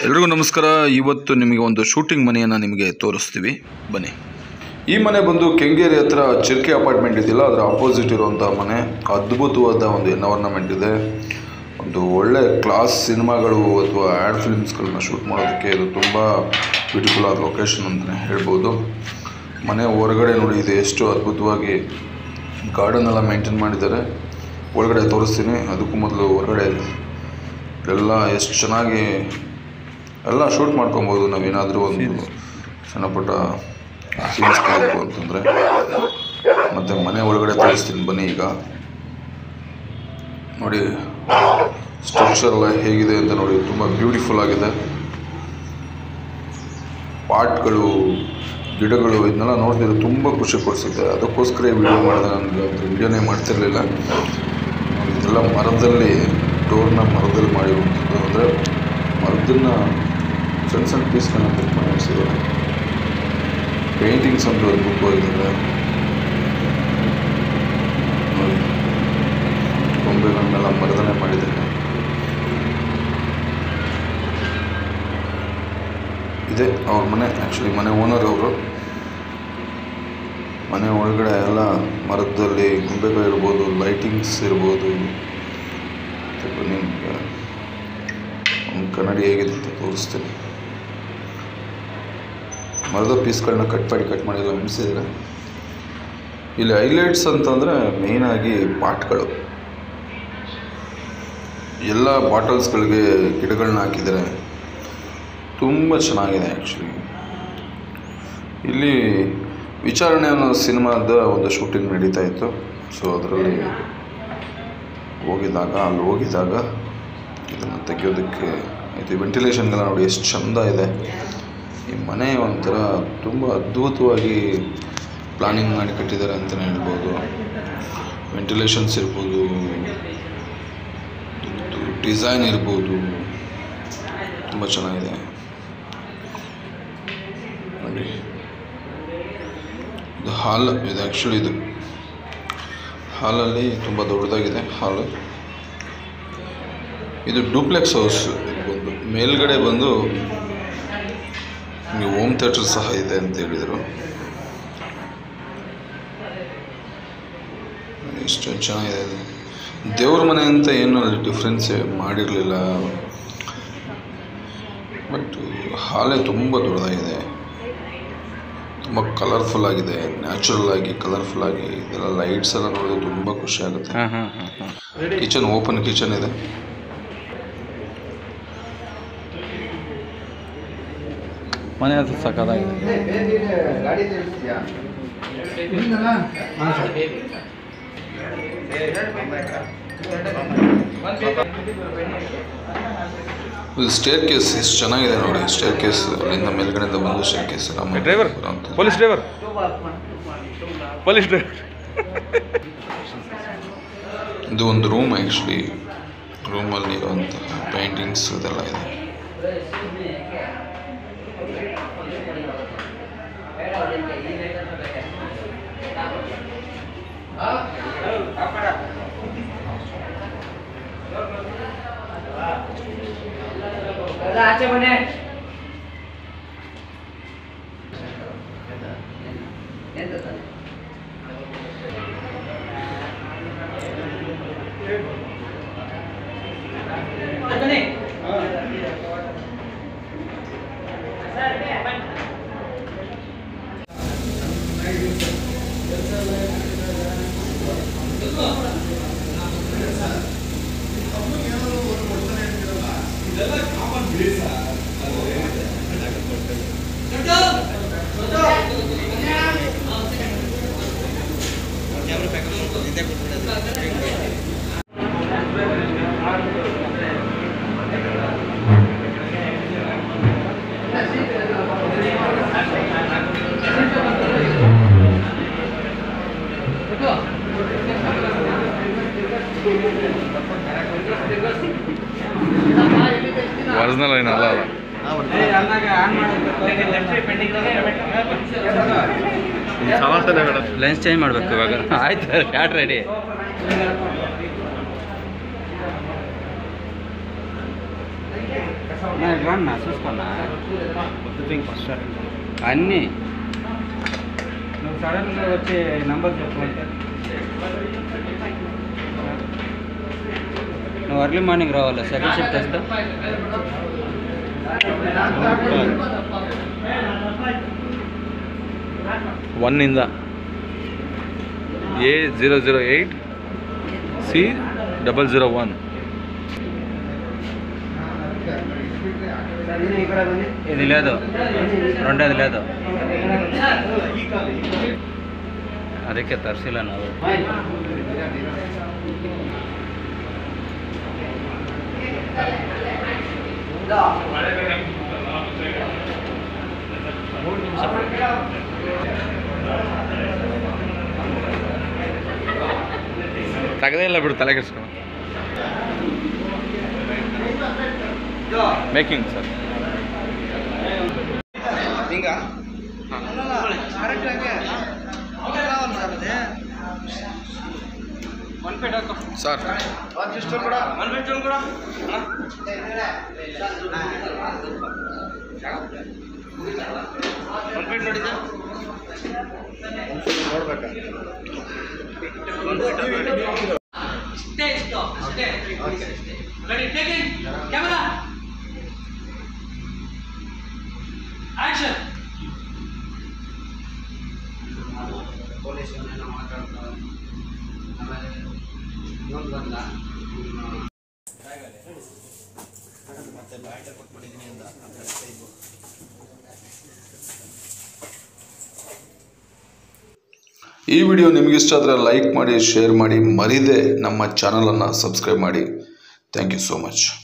ಎಲ್ರಿಗೂ ನಮಸ್ಕಾರ ಇವತ್ತು ನಿಮಗೆ ಒಂದು ಶೂಟಿಂಗ್ ಮನೆಯನ್ನು ನಿಮಗೆ ತೋರಿಸ್ತೀವಿ ಬನ್ನಿ ಈ ಮನೆ ಬಂದು ಕೆಂಗೇರಿ ಹತ್ರ ಚಿರ್ಕೆ ಅಪಾರ್ಟ್ಮೆಂಟ್ ಇದೆಯಲ್ಲ ಅದರ ಅಪೋಸಿಟ್ ಇರುವಂಥ ಮನೆ ಅದ್ಭುತವಾದ ಒಂದು ಎನ್ವೈರ್ನಮೆಂಟ್ ಇದೆ ಒಂದು ಒಳ್ಳೆ ಕ್ಲಾಸ್ ಸಿನಿಮಾಗಳು ಅಥವಾ ಆ್ಯಡ್ ಫಿಲ್ಮ್ಸ್ಗಳನ್ನ ಶೂಟ್ ಮಾಡೋದಕ್ಕೆ ಇದು ತುಂಬ ಬ್ಯೂಟಿಫುಲ್ ಆದ ಲೊಕೇಶನ್ ಅಂತಲೇ ಹೇಳ್ಬೋದು ಮನೆ ಹೊರಗಡೆ ನೋಡಿ ಇದು ಎಷ್ಟು ಅದ್ಭುತವಾಗಿ ಗಾರ್ಡನ್ ಎಲ್ಲ ಮೇಂಟೈನ್ ಮಾಡಿದ್ದಾರೆ ಒಳಗಡೆ ತೋರಿಸ್ತೀನಿ ಅದಕ್ಕೂ ಮೊದಲು ಹೊರಗಡೆ ಎಲ್ಲ ಎಷ್ಟು ಚೆನ್ನಾಗಿ ಎಲ್ಲ ಶೂಟ್ ಮಾಡ್ಕೊಬೋದು ನಾವೇನಾದರೂ ಒಂದು ಸಣ್ಣ ಪುಟ್ಟ ಸೀನ್ಸ್ ಕಲಿಬೇಕು ಅಂತಂದರೆ ಮತ್ತು ಮನೆ ಒಳಗಡೆ ತೋರಿಸ್ತೀನಿ ಬನ್ನಿ ಈಗ ನೋಡಿ ಸ್ಟ್ರಕ್ಚರ್ ಎಲ್ಲ ಹೇಗಿದೆ ಅಂತ ನೋಡಿ ತುಂಬ ಬ್ಯೂಟಿಫುಲ್ ಆಗಿದೆ ಪಾಟ್ಗಳು ಗಿಡಗಳು ಇದನ್ನೆಲ್ಲ ನೋಡಿದ್ರೆ ತುಂಬ ಖುಷಿ ಕೊಡಿಸುತ್ತೆ ಅದಕ್ಕೋಸ್ಕರ ಈ ವಿಡಿಯೋ ಮಾಡಿದೆ ನನಗೆ ಅದು ವಿಡಿಯೋನೇ ಮಾಡ್ತಿರ್ಲಿಲ್ಲ ಇದೆಲ್ಲ ಮರದಲ್ಲಿ ಡೋರ್ನ ಮರದಲ್ಲಿ ಮಾಡಿರುವಂಥದ್ದು ಅಂದರೆ ಮರದನ್ನು ಸಣ್ಣ ಸಣ್ಣ ಪೀಸ್ಗಳನ್ನ ಕಟ್ ಮಾಡಿ ಇಡ್ಸಿದ್ದಾರೆ ಪೇಂಟಿಂಗ್ಸ್ ಅಂತೂ ಅದ್ಭುತವಾಗಿದ್ದಾರೆ ನೋಡಿ ಗೊಂಬೆಗಳನ್ನೆಲ್ಲ ಮರದಲ್ಲೇ ಮಾಡಿದ್ದಾರೆ ಇದೆ ಅವ್ರ ಮನೆ ಆ್ಯಕ್ಚುಲಿ ಮನೆ ಓನರ್ ಅವರು ಮನೆ ಒಳಗಡೆ ಎಲ್ಲ ಮರದಲ್ಲಿ ಗೊಂಬೆಗಳು ಇರ್ಬೋದು ಲೈಟಿಂಗ್ಸ್ ಇರ್ಬೋದು ಮತ್ತು ನಿಮ್ಗೆ ಒಂದು ಕನ್ನಡಿ ಹೇಗಿದೆ ಅಂತ ತೋರಿಸ್ತೀನಿ ಮರದ ಪೀಸ್ಗಳನ್ನ ಕಟ್ ಮಾಡಿ ಕಟ್ ಮಾಡಿ ಎಲ್ಲ ಮೆಣಸಿದ್ರೆ ಇಲ್ಲಿ ಹೈಲೈಟ್ಸ್ ಅಂತಂದರೆ ಮೇಯ್ನಾಗಿ ಪಾಟ್ಗಳು ಎಲ್ಲ ಬಾಟಲ್ಸ್ಗಳಿಗೆ ಗಿಡಗಳನ್ನ ಹಾಕಿದ್ದಾರೆ ತುಂಬ ಚೆನ್ನಾಗಿದೆ ಆ್ಯಕ್ಚುಲಿ ಇಲ್ಲಿ ವಿಚಾರಣೆ ಅನ್ನೋ ಸಿನಿಮಾದ ಒಂದು ಶೂಟಿಂಗ್ ನಡೀತಾ ಇತ್ತು ಸೊ ಅದರಲ್ಲಿ ಹೋಗಿದಾಗ ಅಲ್ಲಿ ಹೋಗಿದಾಗ ಇದನ್ನು ತೆಗೆಯೋದಕ್ಕೆ ಇದು ವೆಂಟಿಲೇಷನ್ಗೆಲ್ಲ ನೋಡಿ ಎಷ್ಟು ಚಂದ ಇದೆ ಈ ಮನೆ ಒಂಥರ ತುಂಬ ಅದ್ಭುತವಾಗಿ ಪ್ಲಾನಿಂಗ್ ಮಾಡಿ ಕಟ್ಟಿದ್ದಾರೆ ಅಂತಲೇ ಹೇಳ್ಬೋದು ವೆಂಟಿಲೇಷನ್ಸ್ ಇರ್ಬೋದು ಡಿಸೈನ್ ಇರ್ಬೋದು ತುಂಬ ಚೆನ್ನಾಗಿದೆ ನೋಡಿ ಇದು ಹಾಲ್ ಇದು ಆ್ಯಕ್ಚುಲಿ ಇದು ಹಾಲಲ್ಲಿ ತುಂಬ ದೊಡ್ಡದಾಗಿದೆ ಹಾಲು ಇದು ಡೂಪ್ಲೆಕ್ಸ್ ಹೌಸ್ ಬಂದು ಮೇಲ್ಗಡೆ ಬಂದು ನಿಮಗೆ ಹೋಮ್ ಥಿಯೇಟರ್ ಸಹ ಇದೆ ಅಂತ ಹೇಳಿದರು ಎಷ್ಟು ಚೆನ್ನಾಗಿದೆ ಅದು ದೇವ್ರ ಮನೆ ಅಂತ ಏನು ಅಲ್ಲಿ ಡಿಫ್ರೆನ್ಸ್ ಮಾಡಿರಲಿಲ್ಲ ಬಟ್ ಹಾಲೇ ತುಂಬ ದೊಡ್ಡದಾಗಿದೆ ತುಂಬ ಕಲರ್ಫುಲ್ ಆಗಿದೆ ನ್ಯಾಚುರಲ್ ಆಗಿ ಕಲರ್ಫುಲ್ ಆಗಿ ಇದೆಲ್ಲ ಲೈಟ್ಸ್ ಎಲ್ಲ ನೋಡಿದ್ರೆ ತುಂಬ ಖುಷಿ ಆಗುತ್ತೆ ಹಾಂ ಹಾಂ ಹಾಂ ಹಾಂ ಕಿಚನ್ ಓಪನ್ ಕಿಚನ್ ಇದೆ ಮನೆ ಅದು ಸಕ್ಕತ್ತಾಗಿದೆ ಇದು ಸ್ಟೇರ್ ಕೇಸ್ ಎಷ್ಟು ಚೆನ್ನಾಗಿದೆ ನೋಡಿ ಸ್ಟೇರ್ ಕೇಸ್ ಅಲ್ಲಿಂದ ಮೇಲ್ಗಡೆಯಿಂದ ಬಂದು staircase driver police driver police driver ಇದು ಒಂದು ರೂಮ್ ಆ್ಯಕ್ಚುಲಿ ರೂಮಲ್ಲಿ ಇರುವಂತಹ ಪೇಂಟಿಂಗ್ಸ್ ಇದೆಲ್ಲ ಇದೆ ಆಚೆ ಬನ್ನಿ ಎಂತ ತಾನೆ ಬನ್ನಿ ಒರಿಜಿನಲ್ ಏನಲ್ಲ ಅಲ್ಲ ಲೆನ್ಸ್ ಚೇಂಜ್ ಮಾಡಬೇಕು ಇವಾಗ ಆಯ್ತು ಶಾರ್ಟ್ ರೆಡಿ రన్నా చూసుకున్నా అన్నీ నువ్వు సడన్గా వచ్చి నంబర్ చెప్పుకుంటే నువ్వు అర్లీ మార్నింగ్ రావాలి సెకండ్ షిఫ్ట్ వస్తా ಒನ್ ಇಂದ A zero zero eight C double zero one ఇది లేదు రెండోది లేదు ಅದಕ್ಕೆ ತರಿಸಿಲ್ಲ ನಾವು ತಗದೇ ಇಲ್ಲ ಬಿಡು ತಲೆ ಕೆಡಿಸ್ಕೊಂಡು ಮೇಕಿಂಗ್ ಸರ್ ಸರ್ ಅಷ್ಟೇ ಇಷ್ಟು ಅಷ್ಟೇ ರೆಡಿ ಟೇಕಿಂಗ್ ಕ್ಯಾಮೆರಾ ಆಕ್ಷನ್ ಈ ವಿಡಿಯೋ ನಿಮಗೆ ಇಷ್ಟ ಆದರೆ ಲೈಕ್ ಮಾಡಿ ಶೇರ್ ಮಾಡಿ ಮರಿದೇ ನಮ್ಮ ಚಾನಲನ್ನು ಸಬ್ಸ್ಕ್ರೈಬ್ ಮಾಡಿ ಥ್ಯಾಂಕ್ ಯು ಸೋ ಮಚ್